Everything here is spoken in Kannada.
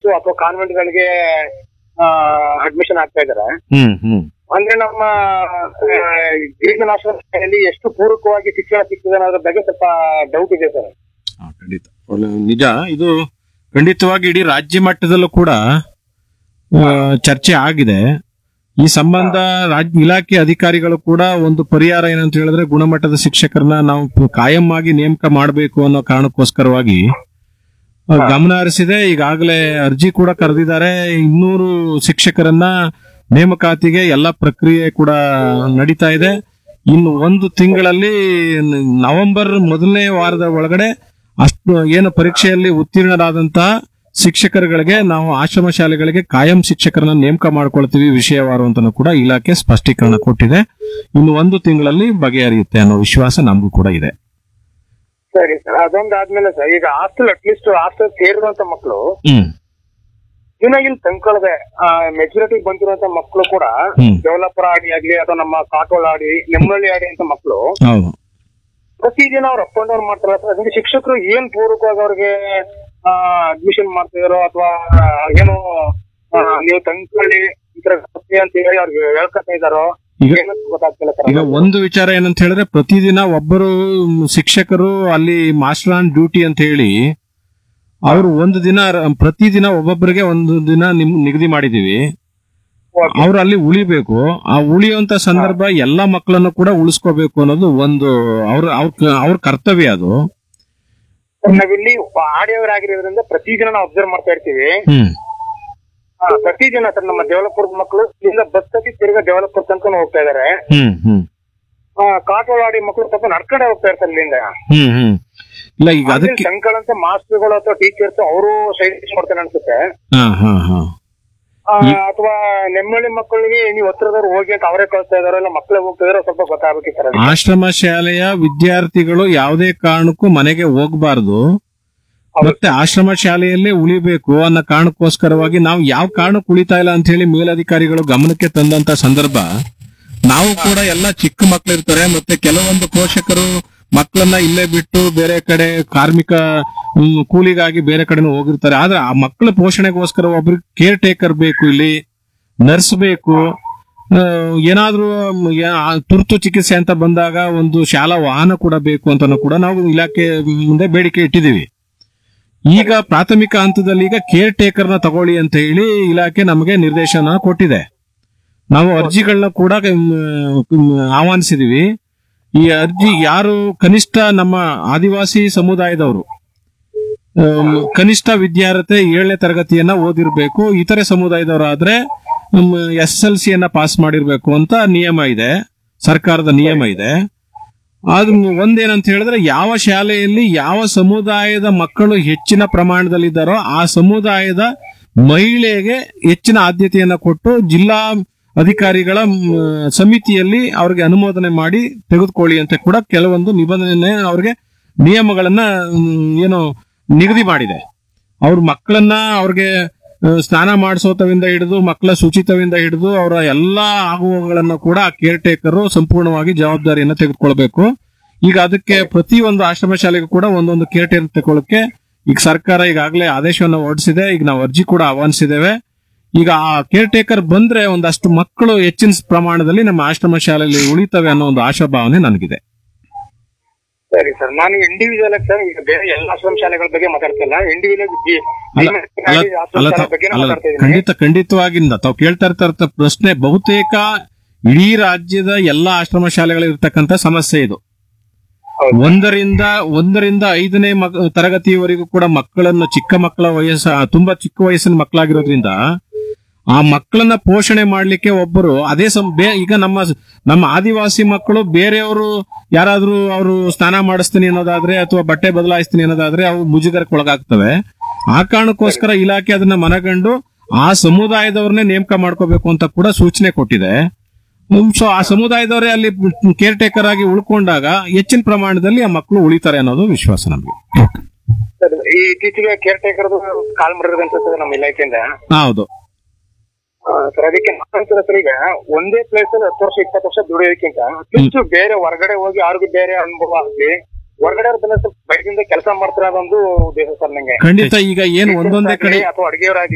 ಅಥವಾ ಕಾನ್ವೆಂಟ್ ಗಳಿಗೆ ಅಡ್ಮಿಷನ್ ಆಗ್ತಾ ಇದಾರೆ ಹ್ಮ್ ಹ್ಮ್ ಅಂದ್ರೆ ನಮ್ಮ ಆ, ಗಿರಿಜನ ಆಶ್ರಮದಲ್ಲಿ ಎಷ್ಟು ಪೂರಕವಾಗಿ ಶಿಕ್ಷಣ ಸಿಗ್ತದೆ ಅನ್ನೋದ್ರ ಬಗ್ಗೆ ಸ್ವಲ್ಪ ಡೌಟ್ ಇದೆ ಸರ್ ಆ, ಖಂಡಿತ ಒಳ್ಳೆ- ನಿಜ ಇದು ಖಂಡಿತವಾಗಿ ಇಡೀ ರಾಜ್ಯ ಮಟ್ಟದಲ್ಲೂ ಕೂಡ ಆ, ಚರ್ಚೆ ಆಗಿದೆ ಈ ಸಂಬಂಧ ರಾಜ್ಯ ಇಲಾಖೆ ಅಧಿಕಾರಿಗಳು ಕೂಡ ಒಂದು ಪರಿಹಾರ ಏನಂತ ಹೇಳಿದ್ರೆ ಗುಣಮಟ್ಟದ ಶಿಕ್ಷಕರನ್ನ ನಾವು ಪ- ಕಾಯಂ ಆಗಿ ನೇಮಕ ಮಾಡಬೇಕು ಅನ್ನೋ ಕಾರಣಕ್ಕೋಸ್ಕರವಾಗಿ ಆ, ಗಮನ ಹರಿಸಿದೆ ಈಗಾಗಲೇ ಅರ್ಜಿ ಕೂಡ ಕರೆದಿದ್ದಾರೆ ಇನ್ನೂರು ಶಿಕ್ಷಕರನ್ನ ನೇಮಕಾತಿಗೆ ಎಲ್ಲ ಪ್ರಕ್ರಿಯೆ ಕೂಡ ನಡೀತಾ ಇದೆ ಇನ್ನು ಒಂದು ತಿಂಗಳಲ್ಲಿ ನ- ನವೆಂಬರ್ ಮೊದಲನೇ ವಾರದ ಒಳಗಡೆ ಅಷ್ಟು ಏನು ಪರೀಕ್ಷೆಯಲ್ಲಿ ಉತ್ತೀರ್ಣರಾದಂತಹ ಶಿಕ್ಷಕರುಗಳಿಗೆ ನಾವು ಆಶ್ರಮ ಶಾಲೆಗಳಿಗೆ ಕಾಯಂ ಶಿಕ್ಷಕರನ್ನ ನೇಮಕ ಮಾಡ್ಕೊಳ್ತೀವಿ ವಿಷಯವಾರು ಅಂತಲೂ ಕೂಡ ಇಲಾಖೆ ಸ್ಪಷ್ಟೀಕರಣ ಕೊಟ್ಟಿದೆ ಇನ್ನು ಒಂದು ತಿಂಗಳಲ್ಲಿ ಬಗೆಹರಿಯುತ್ತೆ ಅನ್ನೋ ವಿಶ್ವಾಸ ನಮಗೂ ಕೂಡ ಇದೆ ಸರಿ ಸರ್ ಅದೊಂದಾದ್ಮೇಲೆ ಸರ್ ಈಗ ಹಾಸ್ಟೆಲ್ ಅಟ್ಲೀಸ್ಟ್ ಹಾಸ್ಟೆಲ್ ಸೇರಿರುವಂತ ಮಕ್ಕಳು ಹ್ಮ್ ಜೀವನ ಇಲ್ಲಿ ತಂದ್ಕೊಳ್ಳದೆ ಮೆಚುರಿಟಿ ಬಂದಿರುವಂತ ಮಕ್ಕಳು ಕೂಡ ಹ್ಮ್. ಡೆವಲಪರ್ ಆಡಿ ಆಗ್ಲಿ ಅಥವಾ ನಮ್ಮ ಕಾಟೋಳ ಆಡಿ ನೆಮ್ಮಳ್ಳಿ ಆಡಿ ಅಂತ ಮಕ್ಕಳು ಹೌದು ಪ್ರತಿದಿನ ಅವ್ರು ಅಪ್ ಅಂಡ್ ಡೌನ್ ಮಾಡ್ತಾರೆ ಸರ್ ಅದಕ್ಕೆ ಶಿಕ್ಷಕರು ಏನ್ ಪೂರ್ವಕವಾಗಿ ಅವ್ರಿಗೆ ಅಡ್ಮಿಷನ್ ಮಾಡ್ತಿದಾರೋ ಅಥವಾ ಏನು ಆ, ನೀವು ತಂದ್ಕೊಳ್ಳಿ ಈ ತರ ಗೊತ್ತೇ ಅಂತ ಹೇಳಿ ಅವ್ರಿಗೆ ಹೇಳ್ಕೊತಾ ಇದಾರೋ ಈಗ ಏನು ಗೊತ್ತಾಗ್ತಿಲ್ಲ ಸರ್ ಈಗ ಒಂದು ವಿಚಾರ ಏನಂತ ಹೇಳಿದ್ರೆ ಪ್ರತಿದಿನ ಒಬ್ಬರು ಶಿಕ್ಷಕರು ಅಲ್ಲಿ ಮಾಸ್ಟರ್ ಆನ್ ಡ್ಯೂಟಿ ಅಂತ ಹೇಳಿ ಅವರು ಒಂದು ದಿನ ರ- ಪ್ರತಿದಿನ ಒಬ್ಬೊಬ್ಬರಿಗೆ ಒಂದು ದಿನ ನಿಮ್ ನಿಗದಿ ಮಾಡಿದೀವಿ Okay. ಅವ್ರು ಅಲ್ಲಿ ಉಳಿಬೇಕು ಆ ಉಳಿಯುವಂತ ಸಂದರ್ಭ ಎಲ್ಲಾ ಮಕ್ಕಳನ್ನು ಕೂಡ ಉಳಿಸ್ಕೋಬೇಕು ಅನ್ನೋದು ಒಂದು ಅವ್ರ ಅವ್ರ ಅವ್ರ ಕರ್ತವ್ಯ ಅದು ಸರ್, ನಾವಿಲ್ಲಿ ಆಡಿಯೋರಾಗಿರೋದ್ರಿಂದ ಪ್ರತಿದಿನ ನಾವು ಅಬ್ಸರ್ವ್ ಮಾಡ್ತಾ ಇರ್ತೀವಿ ಹ್ಮ್ ಆ, ಪ್ರತಿದಿನ ಸರ್ ನಮ್ಮ ಡೆವಲಪರ್ ಮಕ್ಕಳು ಇಲ್ಲಿಂದ ಬಸ್ ಹತ್ತಿ ತಿರ್ಗಾ ಡೆವಲಪರ್ ತನಕ ಹೋಗ್ತಾ ಇದಾರೆ ಹ್ಮ್ ಹ್ಮ್ ಕಾಟೋಳಾಡಿ ಮಕ್ಕಳು ಸ್ವಲ್ಪ ನಡ್ಕೊಂಡೆ ಹೋಗ್ತಾ ಇರ್ತಾರೆ ಇಲ್ಲಿಂದ ಹ್ಮ್ ಹ್ಮ್ ಇಲ್ಲ ಈಗ ಅದಕ್ಕೆ ಸಂಕಳಂತ ಮಾಸ್ಟರ್ಗಳು ಅಥವಾ ಟೀಚರ್ಸ್ ಅವರು ಸೈಡ್ ಮಾಡ್ತಾರೆ ಅನ್ಸುತ್ತೆ ಹಾ ಹಾ ಹಾ ಆ, ಅಥವಾ ನೆಮ್ಮಳಿ ಮಕ್ಕಳಿಗೆ ನೀವು ಹತ್ರದವ್ರು ಹೋಗಿ ಅಂತ ಅವರೇ ಕಳಿಸ್ತಾ ಇದಾರೋ ಇಲ್ಲ ಮಕ್ಕಳೇ ಹೋಗ್ತಾ ಇದಾರೋ ಸ್ವಲ್ಪ ಗೊತ್ತಾಗಬೇಕಿತ್ತು ಸರ್ ಆಶ್ರಮ ಶಾಲೆಯ ವಿದ್ಯಾರ್ಥಿಗಳು ಯಾವುದೇ ಕಾರಣಕ್ಕೂ ಮನೆಗೆ ಹೋಗಬಾರದು ಮತ್ತೆ ಆಶ್ರಮ ಶಾಲೆಯಲ್ಲೇ ಉಳಿಬೇಕು ಅನ್ನೋ ಕಾರಣಕ್ಕೋಸ್ಕರವಾಗಿ ನಾವು ಯಾವ ಕಾರಣಕ್ಕೆ ಉಳಿತಾ ಇಲ್ಲ ಅಂತ ಹೇಳಿ ಮೇಲಧಿಕಾರಿಗಳು ಗಮನಕ್ಕೆ ತಂದಂತ ಸಂದರ್ಭ ನಾವು ಕೂಡ ಎಲ್ಲ ಚಿಕ್ಕ ಮಕ್ಳು ಇರ್ತಾರೆ ಮತ್ತೆ ಕೆಲವೊಂದು ಪೋಷಕರು ಮಕ್ಕಳನ್ನ ಇಲ್ಲೇ ಬಿಟ್ಟು ಬೇರೆ ಕಡೆ ಕಾರ್ಮಿಕ ಹ್ಮ್, ಕೂಲಿಗಾಗಿ ಬೇರೆ ಕಡೆನೂ ಹೋಗಿರ್ತಾರೆ ಆದ್ರೆ ಆ ಮಕ್ಕಳ ಪೋಷಣೆಗೋಸ್ಕರ ಒಬ್ರಿಗೆ ಕೇರ್ ಟೇಕರ್ ಬೇಕು ಇಲ್ಲಿ ನರ್ಸ್ ಬೇಕು ಆ, ಏನಾದ್ರೂ ಮ್, ಯಾ- ಆ ತುರ್ತು ಚಿಕಿತ್ಸೆ ಅಂತ ಬಂದಾಗ ಒಂದು ಶಾಲಾ ವಾಹನ ಕೂಡ ಬೇಕು ಅಂತ ಕೂಡ ನಾವು ಇಲಾಖೆ ಮುಂದೆ ಬೇಡಿಕೆ ಇಟ್ಟಿದ್ದೀವಿ ಈಗ ಪ್ರಾಥಮಿಕ ಹಂತದಲ್ಲಿ ಈಗ ಕೇರ್ ಟೇಕರ್ನ ತಗೊಳ್ಳಿ ಅಂತ ಹೇಳಿ ಇಲಾಖೆ ನಮಗೆ ನಿರ್ದೇಶನ ಕೊಟ್ಟಿದೆ ನಾವು ಅರ್ಜಿಗಳನ್ನ ಕೂಡ ಮ್, ಮ್, ಆಹ್ವಾನಿಸಿದೀವಿ ಈ ಅರ್ಜಿ ಯಾರು ಕನಿಷ್ಠ ನಮ್ಮ ಆದಿವಾಸಿ ಸಮುದಾಯದವರು ಆಮ್, ಕನಿಷ್ಠ ವಿದ್ಯಾರ್ಹತೆ ಏಳನೇ ತರಗತಿಯನ್ನ ಓದಿರ್ಬೇಕು ಇತರೆ ಸಮುದಾಯದವರಾದ್ರೆ ಎಸ್ ಎಸ್ ಎಲ್ ಸಿಯನ್ನ ಪಾಸ್ ಮಾಡಿರ್ಬೇಕು ಅಂತ ನಿಯಮ ಇದೆ ಸರ್ಕಾರದ ನಿಯಮ ಇದೆ ಅದು ಒಂದೇನಂತ ಹೇಳಿದ್ರೆ ಯಾವ ಶಾಲೆಯಲ್ಲಿ ಯಾವ ಸಮುದಾಯದ ಮಕ್ಕಳು ಹೆಚ್ಚಿನ ಪ್ರಮಾಣದಲ್ಲಿದ್ದಾರೋ ಆ ಸಮುದಾಯದ ಮಹಿಳೆಗೆ ಹೆಚ್ಚಿನ ಆದ್ಯತೆಯನ್ನ ಕೊಟ್ಟು ಜಿಲ್ಲಾ ಅಧಿಕಾರಿಗಳ ಮ್, ಸಮಿತಿಯಲ್ಲಿ ಅವ್ರಿಗೆ ಅನುಮೋದನೆ ಮಾಡಿ ತೆಗೆದುಕೊಳ್ಳಿ ಅಂತ ಕೂಡ ಕೆಲವೊಂದು ನಿಬಂಧನೆ ಅವ್ರಿಗೆ ನಿಯಮಗಳನ್ನ ಮ್, ಏನು ನಿಗದಿ ಮಾಡಿದೆ ಅವ್ರ ಮಕ್ಕಳನ್ನ ಅವ್ರಿಗೆ ಆ, ಸ್ನಾನ ಮಾಡಿಸೋತವಿಂದ ಹಿಡಿದು ಮಕ್ಕಳ ಶುಚಿತ್ವದಿಂದ ಹಿಡಿದು ಅವರ ಎಲ್ಲಾ ಆಗುವಗಳನ್ನು ಕೂಡ ಕೇರ್ ಟೇಕರ್ ಸಂಪೂರ್ಣವಾಗಿ ಜವಾಬ್ದಾರಿಯನ್ನ ತೆಗೆದುಕೊಳ್ಬೇಕು ಈಗ ಅದಕ್ಕೆ ಪ್ರತಿ ಒಂದು ಆಶ್ರಮ ಶಾಲೆಗೂ ಕೂಡ ಒಂದೊಂದು ಕೇರ್ ಟೇಕರ್ ತಗೊಳ್ಳಕ್ಕೆ ಈಗ ಸರ್ಕಾರ ಈಗಾಗಲೇ ಆದೇಶವನ್ನು ಹೊರಡಿಸಿದೆ ಈಗ ನಾವು ಅರ್ಜಿ ಕೂಡ ಆಹ್ವಾನಿಸಿದ್ದೇವೆ ಈಗ ಆ ಕೇರ್ ಟೇಕರ್ ಬಂದ್ರೆ ಒಂದಷ್ಟು ಮಕ್ಕಳು ಹೆಚ್ಚಿನ ಪ್ರಮಾಣದಲ್ಲಿ ನಮ್ಮ ಆಶ್ರಮ ಶಾಲೆಯಲ್ಲಿ ಉಳಿತವೆ ಅನ್ನೋ ಒಂದು ಆಶಾಭಾವನೆ ನನಗಿದೆ ಸರಿ ಸರ್ ನಾನು ಇಂಡಿವಿಜುವಲ್ ಆಗಿ ಸರ್ ಈಗ ಬೇರೆ ಎಲ್ಲ ಆಶ್ರಮ ಶಾಲೆಗಳ ಬಗ್ಗೆ ಮಾತಾಡ್ತಿಲ್ಲ ಇಂಡಿವಿಜುವಲ್ ಅಲ್ಲ ಅಲ್ಲ ಅಲ್ಲ ತಾವ್- ಬಗ್ಗೆ ಅಲ್ಲ ಮಾತಾಡ್ತಾ ಇದ್ದೀನಿ ಖಂಡಿತ ಖಂಡಿತವಾಗಿಂದ ತಾವು ಕೇಳ್ತಾ ಇರ್ತಾ ಪ್ರಶ್ನೆ ಬಹುತೇಕ ಇಡೀ ರಾಜ್ಯದ ಎಲ್ಲಾ ಆಶ್ರಮ ಶಾಲೆಗಳಿರ್ತಕ್ಕಂಥ ಸಮಸ್ಯೆ ಇದು ಹೌದು. ಒಂದರಿಂದ ಒಂದರಿಂದ ಐದನೇ ಮಕ್- ತರಗತಿಯವರೆಗೂ ಕೂಡ ಮಕ್ಕಳನ್ನು ಚಿಕ್ಕ ಮಕ್ಕಳ ವಯಸ್ಸ ತುಂಬಾ ಚಿಕ್ಕ ವಯಸ್ಸಿನ ಮಕ್ಕಳಾಗಿರೋದ್ರಿಂದ ಆ ಮಕ್ಕಳನ್ನ ಪೋಷಣೆ ಮಾಡ್ಲಿಕ್ಕೆ ಒಬ್ಬರು ಅದೇ ಸಂ ಬೇ- ಈಗ ನಮ್ಮ ನಮ್ಮ ಆದಿವಾಸಿ ಮಕ್ಕಳು ಬೇರೆಯವರು ಯಾರಾದ್ರೂ ಅವರು ಸ್ನಾನ ಮಾಡಿಸ್ತೀನಿ ಅನ್ನೋದಾದ್ರೆ ಅಥವಾ ಬಟ್ಟೆ ಬದಲಾಯಿಸ್ತೀನಿ ಅನ್ನೋದಾದ್ರೆ ಅವು ಮುಜುಗರಕ್ಕೆ ಒಳಗಾಗ್ತವೆ ಆ ಕಾರಣಕ್ಕೋಸ್ಕರ ಇಲಾಖೆ ಅದನ್ನ ಮನಗಂಡು ಆ ಸಮುದಾಯದವ್ರನ್ನೇ ನೇಮಕ ಮಾಡ್ಕೋಬೇಕು ಅಂತ ಕೂಡ ಸೂಚನೆ ಕೊಟ್ಟಿದೆ ಸೊ ಆ ಸಮುದಾಯದವರೇ ಅಲ್ಲಿ ಕೇರ್ ಟೇಕರ್ ಆಗಿ ಉಳ್ಕೊಂಡಾಗ ಹೆಚ್ಚಿನ ಪ್ರಮಾಣದಲ್ಲಿ ಆ ಮಕ್ಕಳು ಉಳಿತಾರೆ ಅನ್ನೋದು ವಿಶ್ವಾಸ ನಮಗೆ ಸರ್, ಈ ಇತ್ತೀಚೆಗೆ ಕೇರ್ ಟೇಕರ್ ಕಾಲ್ ಮಾಡಿರೋದು ಅನ್ಸುತ್ತೆ ನಮ್ಮ ಇಲಾಖೆಯಿಂದ ಹೌದು ಆ, ಸರ್ ಅದಕ್ಕೆ ನಾನಂತರ ಸರ್ ಈಗ ಒಂದೇ ಪ್ಲೇಸ್ ಅಲ್ಲಿ ಹತ್ತು ವರ್ಷ ಇಪ್ಪತ್ತು ವರ್ಷ ದುಡಿಯೋದಕ್ಕಿಂತ ಅಟ್ಲೀಸ್ಟ್ ಬೇರೆ ಹೊರಗಡೆ ಹೋಗಿ ಅವ್ರಿಗೂ ಬೇರೆ ಅನುಭವ ಆಗ್ಲಿ ಹೊರಗಡೆ ಅವ್ರ ಬಂದ ಸ್ವಲ್ಪ ಬಯದಿಂದ ಕೆಲಸ ಮಾಡ್ತಾರೆ ಅದೊಂದು ಉದ್ದೇಶ ಸರ್ ನಂಗೆ ಖಂಡಿತ ಈಗ ಏನು ಒಂದೊಂದೇ ಕಡೆ ಅಥವಾ ಅಡಿಗೆಯವರಾಗಿ